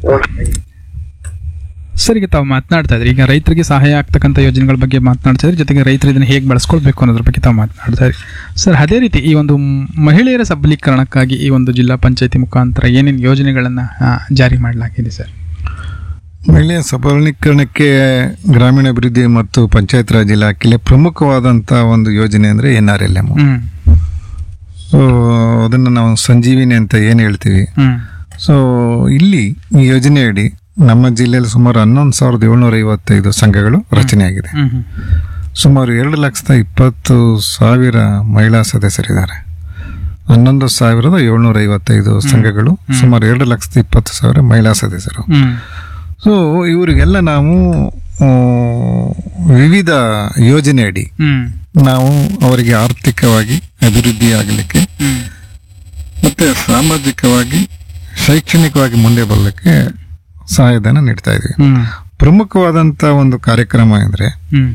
Sir ಈಗ ತಾವು ಮಾತನಾಡ್ತಾ ಇದ್ರಿ ಈಗ ರೈತರಿಗೆ ಸಹಾಯ ಆಗ್ತಕ್ಕಂಥ ಯೋಜನೆಗಳ ಬಗ್ಗೆ ಮಾತನಾಡ್ತಾ ಇದ್ರಿ ಜೊತೆಗೆ ರೈತರು ಇದನ್ನು ಹೇಗೆ ಬಳಸ್ಕೊಳ್ಬೇಕು ಅನ್ನೋದ್ರ ಬಗ್ಗೆ ತಾವು ಮಾತನಾಡ್ತಾ ಇದ್ರಿ ಸರ್ ಅದೇ ರೀತಿ ಈ ಒಂದು ಮ್- ಮಹಿಳೆಯರ ಸಬಲೀಕರಣಕ್ಕಾಗಿ ಈ ಒಂದು ಜಿಲ್ಲಾ ಪಂಚಾಯತಿ ಮುಖಾಂತರ ಏನೇನು ಯೋಜನೆಗಳನ್ನು ಜಾರಿ ಮಾಡಲಾಗಿದೆ ಸರ್ ಮಹಿಳೆಯ ಸಬಲೀಕರಣಕ್ಕೆ ಗ್ರಾಮೀಣಾಭಿವೃದ್ಧಿ ಮತ್ತು ಪಂಚಾಯತ್ ರಾಜ್ ಇಲಾಖೆಯಲ್ಲಿ ಪ್ರಮುಖವಾದಂಥ ಒಂದು ಯೋಜನೆ ಅಂದರೆ N R L M hmm so ಅದನ್ನು ನಾವು ಸಂಜೀವಿನಿ ಅಂತ ಏನು ಹೇಳ್ತೀವಿ ಹ್ಮ್ ಸೊ ಇಲ್ಲಿ ಈ ಯೋಜನೆಯಡಿ ನಮ್ಮ ಜಿಲ್ಲೆಯಲ್ಲಿ ಸುಮಾರು ಹನ್ನೊಂದು ಸಾವಿರದ ಏಳ್ನೂರ ಐವತ್ತೈದು ಸಂಘಗಳು ರಚನೆಯಾಗಿದೆ ಹ್ಮ್ ಹ್ಮ್ ಸುಮಾರು ಎರಡು ಲಕ್ಷದ ಇಪ್ಪತ್ತು ಸಾವಿರ ಮಹಿಳಾ ಸದಸ್ಯರಿದ್ದಾರೆ ಹನ್ನೊಂದು ಸಾವಿರದ ಏಳ್ನೂರ ಐವತ್ತೈದು ಸಂಘಗಳು ಸುಮಾರು ಎರಡು ಲಕ್ಷದ ಇಪ್ಪತ್ತು ಸಾವಿರ ಮಹಿಳಾ ಸದಸ್ಯರು ಹ್ಮ್ ಸೊ ಇವರಿಗೆಲ್ಲ ನಾವು ಆ, ವಿವಿಧ ಯೋಜನೆಯಡಿ ಹ್ಮ್ ನಾವು ಅವರಿಗೆ ಆರ್ಥಿಕವಾಗಿ ಅಭಿವೃದ್ಧಿ ಆಗಲಿಕ್ಕೆ ಹ್ಮ್ ಮತ್ತೆ ಸಾಮಾಜಿಕವಾಗಿ ಶೈಕ್ಷಣಿಕವಾಗಿ ಮುಂದೆ ಬರಲಿಕ್ಕೆ ಸಹಾಯಧನ ನೀಡ್ತಾ ಇದ್ದೀವಿ ಹ್ಮ್ ಪ್ರಮುಖವಾದಂಥ ಒಂದು ಕಾರ್ಯಕ್ರಮ ಅಂದರೆ ಹ್ಮ್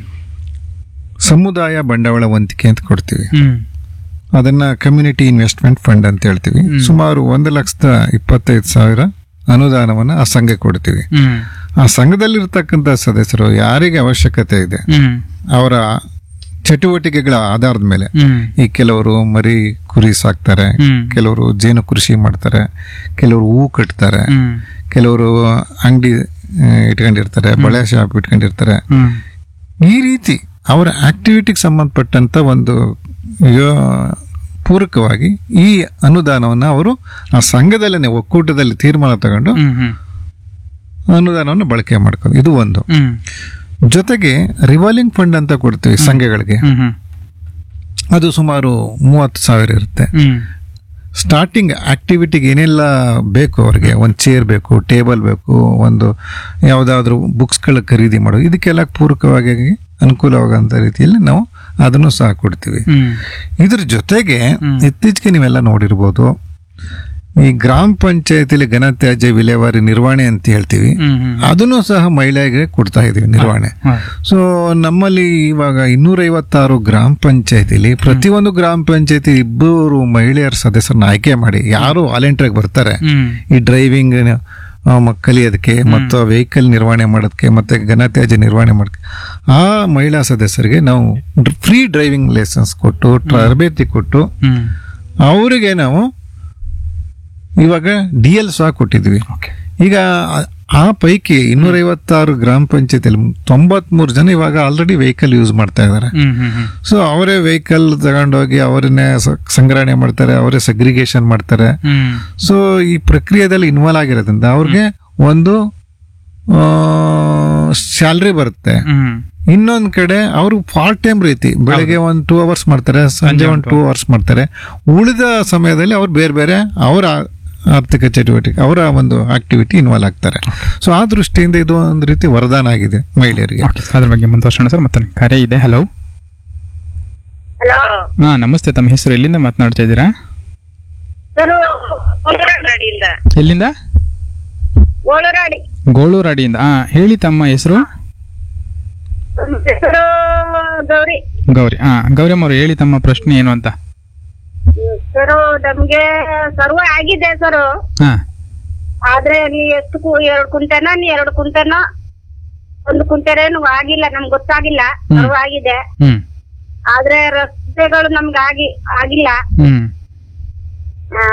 ಸಮುದಾಯ ಬಂಡವಾಳ ವಂತಿಕೆ ಅಂತ ಕೊಡ್ತೀವಿ ಹ್ಮ್ ಅದನ್ನ ಕಮ್ಯುನಿಟಿ ಇನ್ವೆಸ್ಟ್ಮೆಂಟ್ ಫಂಡ್ ಅಂತ ಹೇಳ್ತೀವಿ ಸುಮಾರು ಒಂದು ಲಕ್ಷದ ಇಪ್ಪತ್ತೈದು ಸಾವಿರ ಅನುದಾನವನ್ನು ಆ ಸಂಘಕ್ಕೆ ಕೊಡ್ತೀವಿ ಹ್ಮ್ ಆ ಸಂಘದಲ್ಲಿರ್ತಕ್ಕಂಥ ಸದಸ್ಯರು ಯಾರಿಗೆ ಅವಶ್ಯಕತೆ ಇದೆ ಹ್ಮ್ ಅವರ ಚಟುವಟಿಕೆಗಳ ಆಧಾರದ ಮೇಲೆ ಹ್ಮ್ ಈ ಕೆಲವರು ಮರಿ ಕುರಿ ಸಾಕ್ತಾರೆ ಹ್ಮ್ ಕೆಲವರು ಜೇನು ಕೃಷಿ ಮಾಡ್ತಾರೆ ಕೆಲವರು ಹೂ ಕಟ್ತಾರೆ ಹ್ಮ್ ಕೆಲವರು ಅಂಗಡಿ ಇಟ್ಕೊಂಡಿರ್ತಾರೆ ಬಳೆ ಶಾಪ್ ಇಟ್ಕೊಂಡಿರ್ತಾರೆ ಹ್ಮ್ ಈ ರೀತಿ ಅವರ ಆಕ್ಟಿವಿಟಿಗೆ ಸಂಬಂಧಪಟ್ಟಂತ ಒಂದು ಯೋ- ಪೂರಕವಾಗಿ ಈ ಅನುದಾನವನ್ನು ಅವರು ಆ ಸಂಘದಲ್ಲೇ ಒಕ್ಕೂಟದಲ್ಲಿ ತೀರ್ಮಾನ ತಗೊಂಡು ಹ್ಮ್ ಹ್ಮ್ ಅನುದಾನವನ್ನು ಬಳಕೆ ಮಾಡ್ಕೊಂಡು ಇದು ಒಂದು ಹ್ಮ್ ಜೊತೆಗೆ ರಿವಾಲ್ವಿಂಗ್ ಫಂಡ್ ಅಂತ ಕೊಡ್ತೀವಿ ಸಂಘಗಳಿಗೆ ಹ್ಮ್ ಹ್ಮ್ ಅದು ಸುಮಾರು ಮೂವತ್ತು ಸಾವಿರ ಇರುತ್ತೆ ಹ್ಮ್ ಸ್ಟಾರ್ಟಿಂಗ್ ಆಕ್ಟಿವಿಟಿಗೆ ಏನೆಲ್ಲ ಬೇಕು ಅವ್ರಿಗೆ ಒಂದು ಚೇರ್ ಬೇಕು ಟೇಬಲ್ ಬೇಕು ಒಂದು ಯಾವುದಾದ್ರೂ ಬುಕ್ಸ್ಗಳ ಖರೀದಿ ಮಾಡೋದು ಇದಕ್ಕೆಲ್ಲ ಪೂರಕವಾಗಿ ಅನುಕೂಲವಾಗಂತ ರೀತಿಯಲ್ಲಿ ನಾವು ಅದನ್ನು ಸಹ ಕೊಡ್ತೀವಿ ಹ್ಮ್ ಇದ್ರ ಜೊತೆಗೆ ಇತ್ತೀಚೆಗೆ ನೀವೆಲ್ಲ ನೋಡಿರ್ಬೋದು ಈ ಗ್ರಾಮ ಪಂಚಾಯತಿಲಿ ಘನತ್ಯಾಜ್ಯ ವಿಲೇವಾರಿ ನಿರ್ವಹಣೆ ಅಂತ ಹೇಳ್ತೀವಿ ಹ್ಮ್ ಹ್ಮ್ ಅದನ್ನು ಸಹ ಮಹಿಳೆಗೆ ಕೊಡ್ತಾ ಇದೀವಿ ನಿರ್ವಹಣೆ ಹಾ. ಸೊ ನಮ್ಮಲ್ಲಿ ಇವಾಗ ಇನ್ನೂರೈವತ್ತಾರು ಗ್ರಾಮ ಪಂಚಾಯತಿಲಿ ಪ್ರತಿಯೊಂದು ಗ್ರಾಮ ಪಂಚಾಯತಿ ಇಬ್ಬರು ಮಹಿಳೆಯರ ಸದಸ್ಯರನ್ನ ಆಯ್ಕೆ ಮಾಡಿ ಯಾರು ವಾಲಂಟಿಯರ್ ಬರ್ತಾರೆ ಹ್ಮ್ ಈ ಡ್ರೈವಿಂಗ್ ಕಲಿಯೋದಕ್ಕೆ ಮತ್ತು ವೆಹಿಕಲ್ ನಿರ್ವಹಣೆ ಮಾಡೋದಕ್ಕೆ ಮತ್ತೆ ಘನತ್ಯಾಜ್ಯ ನಿರ್ವಹಣೆ ಮಾಡೋದಕ್ಕೆ ಆ ಮಹಿಳಾ ಸದಸ್ಯರಿಗೆ ನಾವು ಫ್ರೀ ಡ್ರೈವಿಂಗ್ ಲೈಸೆನ್ಸ್ ಕೊಟ್ಟು ತರಬೇತಿ ಕೊಟ್ಟು ಹ್ಮ್ ಅವರಿಗೆ ನಾವು ಇವಾಗ ಡಿ ಎಲ್ ಸಹ ಕೊಟ್ಟಿದ್ವಿ ಓಕೆ ಈಗ ಆ- ಆ ಪೈಕಿ ಇನ್ನೂರೈವತ್ತಾರು ಗ್ರಾಮ ಪಂಚಾಯತಿಯಲ್ಲಿ ತೊಂಬತ್ಮೂರು ಜನ ಇವಾಗ ಆಲ್ರೆಡಿ ವೆಹಿಕಲ್ ಯೂಸ್ ಮಾಡ್ತಾ ಇದ್ದಾರೆ ಹ್ಮ್ ಹ್ಮ್ ಹ್ಮ್ ಸೊ ಅವರೇ ವೆಹಿಕಲ್ ತಗೊಂಡೋಗಿ ಅವರನ್ನೇ ಸ- ಸಂಗ್ರಹಣೆ ಮಾಡ್ತಾರೆ ಅವರೇ ಸಗ್ರಿಗೇಷನ್ ಮಾಡ್ತಾರೆ ಹ್ಮ್ ಸೊ ಈ ಪ್ರಕ್ರಿಯೆದಲ್ಲಿ ಇನ್ವಾಲ್ವ್ ಆಗಿರೋದ್ರಿಂದ ಅವ್ರಿಗೆ ಒಂದು ಸ್ಯಾಲ್ರಿ ಬರುತ್ತೆ ಹ್ಮ್ ಇನ್ನೊಂದ್ ಕಡೆ ಅವರು ಪಾರ್ಟ್ ಟೈಮ್ ರೀತಿ ಬೆಳಗ್ಗೆ ಒಂದು ಟೂ ಅವರ್ಸ್ ಮಾಡ್ತಾರೆ ಸಂಜೆ ಒಂದು ಟೂ ಅವರ್ಸ್ ಮಾಡ್ತಾರೆ ಉಳಿದ ಸಮಯದಲ್ಲಿ ಅವ್ರು ಬೇರೆ ಬೇರೆ ಅವರ ಆರ್ಥಿಕ ಚಟುವಟಿಕೆ ಅವರ ಒಂದು ಆಕ್ಟಿವಿಟಿ ಇನ್ವಾಲ್ವ್ ಆಗ್ತಾರೆ ಸೊ ಆ ದೃಷ್ಟಿಯಿಂದ ಇದು ಒಂದು ರೀತಿ ವರದಾನ ಆಗಿದೆ ಮಹಿಳೆಯರಿಗೆ ಓಕೆ ಅದ್ರ ಬಗ್ಗೆ ಮುಂದುವರ್ಸೋಣ ಸರ್ ಮತ್ತೆ ಕರೆ ಇದೆ ಹಲೋ ಹಲೋ ಹಾ ನಮಸ್ತೆ ತಮ್ಮ ಹೆಸರು ಎಲ್ಲಿಂದ ಮಾತನಾಡ್ತಾ ಇದ್ದೀರಾ ಸರ್ ಗೋಳರಾಡಿಯಿಂದ ಎಲ್ಲಿಂದ ಗೋಳರಾಡಿ ಗೋಳೂರಾಡಿಯಿಂದ ಹಾ ಹೇಳಿ ತಮ್ಮ ಹೆಸರು ಹೆಸರು ಗೌರಿ ಗೌರಿ ಹಾ ಗೌರಮ್ಮ ಅವರು ಹೇಳಿ ತಮ್ಮ ಪ್ರಶ್ನೆ ಏನು ಅಂತ ಸರ್ ನಮ್ಗೆ ಸರ್ವ ಆಗಿದೆ ಸರ್ ಹಾ ಆದ್ರೆ ನೀ ಎಷ್ಟು ಕು- ಎರಡು ಕುಂಟೆನ ನೀ ಎರಡು ಕುಂಟೆನ ಒಂದು ಕುಂಟೆನೇನು ಆಗಿಲ್ಲ ನಮ್ಗೆ ಗೊತ್ತಾಗಿಲ್ಲ ಸರ್ವ ಆಗಿದೆ ಹ್ಮ್ ಆದ್ರೆ ರಸ್ತೆಗಳು ನಮ್ಗೆ ಆಗಿ ಆಗಿಲ್ಲ ಹ್ಮ್ ಆ,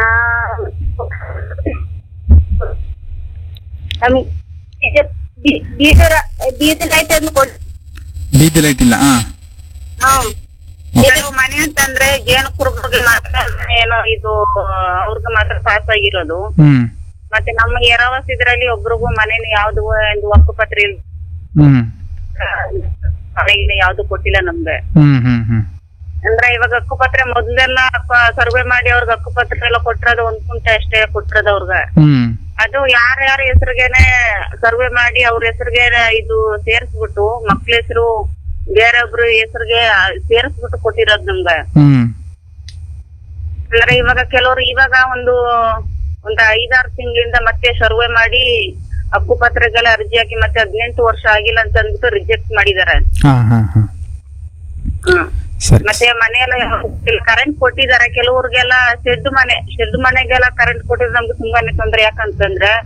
ನಮ್ಗ್ ಈಗ ಬೀ- ಬೀದರ ಬೀದಿ ಲೈಟ್ ಅನ್ನು ಕೊಡ್ ಬೀದಿ ಲೈಟ್ ಇಲ್ಲ ಹಾ ಹ್ಮ್. ಕೆಲವು ಮನೆ ಅಂತಂದ್ರೆ ಜೇನು ಕುರುಬರಿಗೆ ಮಾತ್ರ ಏನೋ ಇದು ಅವ್ರಿಗೆ ಮಾತ್ರ ಪಾಸ್ ಆಗಿರೋದು ಹ್ಮ್ ಮತ್ತೆ ನಮ್ಮ ಎರವಸ್ ಇದ್ರಲ್ಲಿ ಒಬ್ರಿಗೂ ಮನೇನು ಯಾವ್ದು ಒಂದು ಹಕ್ಕುಪತ್ರ ಇಲ್ಲ ಹ್ಮ್ ಮನೆಗಿನ ಯಾವ್ದು ಕೊಟ್ಟಿಲ್ಲ ನಮ್ಗೆ ಹ್ಮ್ ಹ್ಮ್ ಹ್ಮ್ ಅಂದ್ರೆ ಇವಾಗ ಹಕ್ಕುಪತ್ರ ಮೊದ್ಲೆಲ್ಲ ಸರ್ವೆ ಮಾಡಿ ಅವ್ರಿಗೆ ಹಕ್ಕುಪತ್ರ ಎಲ್ಲ ಕೊಟ್ಟಿರೋದು ಒಂದ್ ಕುಂಟೆ ಅಷ್ಟೇ ಕೊಟ್ಟಿರೋದು ಅವ್ರಗ ಹ್ಮ್ ಅದು ಯಾರ್ಯಾರ ಹೆಸರಿಗೆನೆ ಸರ್ವೆ ಮಾಡಿ ಅವ್ರ ಹೆಸರಿಗೆ ಇದು ಸೇರ್ಸ್ಬಿಟ್ಟು ಮಕ್ಳ ಹೆಸರು ಬೇರೊಬ್ರು ಹೆಸರಿಗೆ ಸೇರ್ಸ್ಬಿಟ್ಟು ಕೊಟ್ಟಿರೋದು ನಮ್ಗ ಹ್ಮ್ ಅಂದ್ರೆ ಇವಾಗ ಕೆಲವರು ಇವಾಗ ಒಂದು ಒಂದು ಐದಾರು ತಿಂಗಳಿಂದ ಮತ್ತೆ ಸರ್ವೆ ಮಾಡಿ ಹಕ್ಕುಪತ್ರಗೆಲ್ಲ ಅರ್ಜಿ ಹಾಕಿ ಮತ್ತೆ ಹದಿನೆಂಟು ವರ್ಷ ಆಗಿಲ್ಲ ಅಂತ ಅಂದ್ಬಿಟ್ಟು ರಿಜೆಕ್ಟ್ ಮಾಡಿದಾರೆ ಹಾ ಹಾ ಹಾ ಸರಿ ಮತ್ತೆ ಮನೆಯೆಲ್ಲ ಕರೆಂಟ್ ಕೊಟ್ಟಿದ್ದಾರೆ ಕೆಲವ್ರಿಗೆಲ್ಲ ಶೆಡ್ ಮನೆ ಶೆಡ್ ಮನೆಗೆಲ್ಲ ಕರೆಂಟ್ ಕೊಟ್ಟಿದ್ರೆ ನಮ್ಗೆ ತುಂಬಾನೇ ತೊಂದ್ರೆ ಯಾಕಂತಂದ್ರೆ